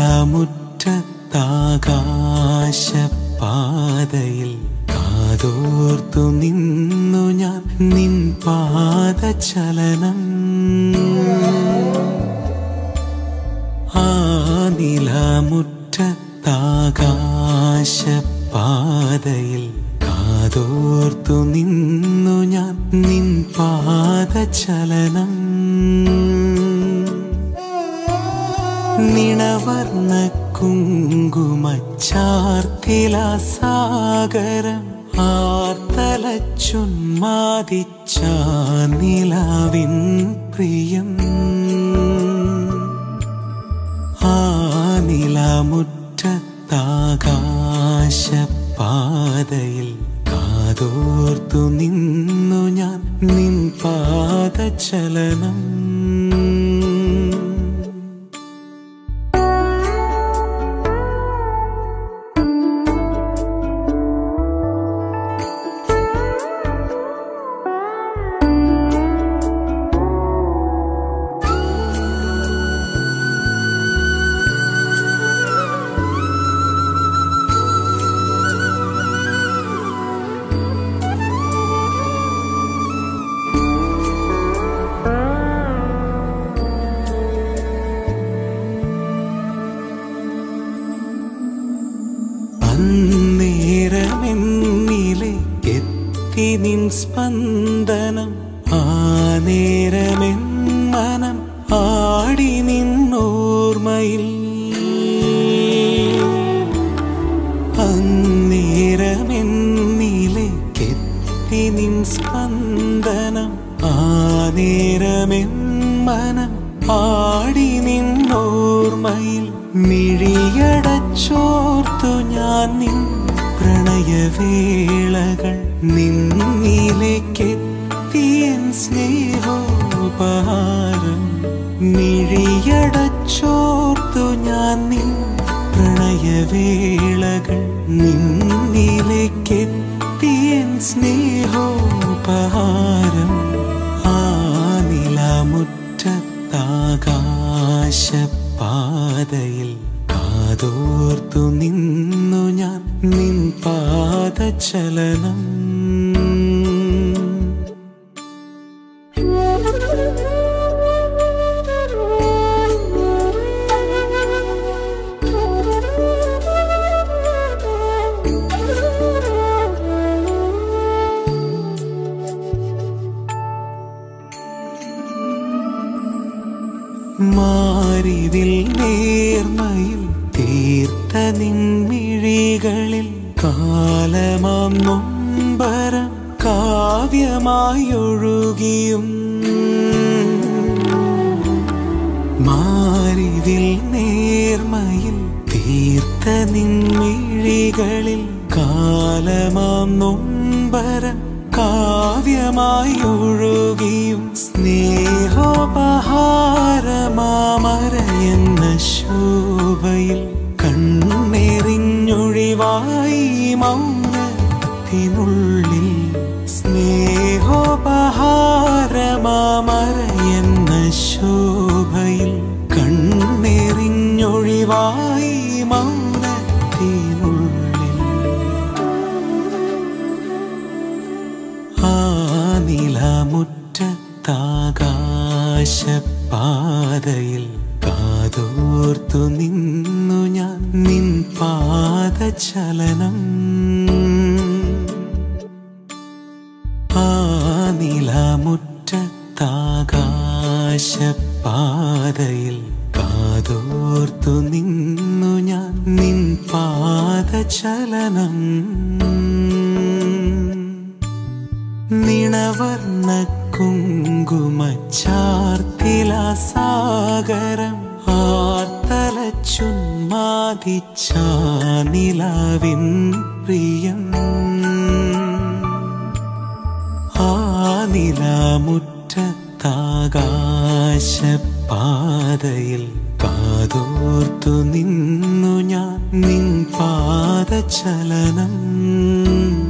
നിലമുറ്റത്താകാശപാതയിൽ കാതോർത്തു നിന്നു ഞാൻ നിൻ പാദചലനം ആ നിലമുറ്റത്താകാശപാതയിൽ കാതോർത്തു നിന്നു ഞാൻ നിൻ പാദചലനം നിണവർണ്ണ കുങ്കുമച്ചാർത്തിലാസാഗരം ആർത്തലച്ചുന്മാദിച്ച നിലാവിൻ പ്രിയം ആ നിലമുറ്റത്താകാശപാതയിൽ കാതോർത്തു നിന്നു ഞാൻ നിൻ പാദചലനം അന്നേരമെന്നിലെ എത്തി നിൻ സ്പന്ദനം ആ നേരമെൻ മനം ആടി നിന്നോർമ്മയിൽ അന്നേരമെന്നിലെ എത്തി നിൻ സ്പന്ദനം ആ നേരമെൻ മനം ആടി നിന്നോർമ്മയിൽ മിഴിയടച്ചോർത്തു ഞാൻ നിൻ പ്രണയവേളകൾ നിന്നിലേക്കെത്തിയൻ സ്നേഹോപഹാരം മിഴിയടച്ചോർത്തു ഞാൻ നിൻ പ്രണയവേളകൾ നിന്നിലേക്കെത്തിയൻ സ്നേഹോപഹാരം ആ നിലമുറ്റത്താകാശപാതയിൽ കാതോർത്തു നിന്നു ഞാൻ നിൻ പാദചലനം മാറിവിൽ നേർമയിൽ തീർത്ത നിൻമിഴികളിൽ കാലമാം നൊമ്പരം കാവ്യമായൊഴുകിയും മാറിവിൽ നേർമയിൽ തീർത്ത നിൻമിഴികളിൽ കാലമാം നൊമ്പരം കാവ്യമായി ഒഴുകിയും സ്നേഹോപഹാരമാമറയെന്ന ശോഭയിൽ കണ്ണെറിഞ്ഞൊഴിവായി മൗനത്തിനുള്ളിൽ സ്നേഹോപഹാരമാമറയെന്ന ശോഭയിൽ കണ്ണെറിഞ്ഞൊഴിവായി മൗനത്തിനുള്ളിൽ ആ നിലമുറ്റത്താകാശപാതയിൽ കാതോർത്തു നിന്നു ഞാൻ നിൻ പാദചലനം ആ നിലമുറ്റത്താകാശപാതയിൽ കാതോർത്തു നിന്നു ഞാൻ നിൻ പാദചലനം നിണവർണ്ണ കുങ്കുമച്ചാർത്തിലാസാഗരം ആർത്തലച്ചുന്മാദിച്ച നിലാവിൻ പ്രിയം ആ നിലമുറ്റത്താകാശപാതയിൽ കാതോർത്തു നിന്നു ഞാൻ നിൻ പാദചലനം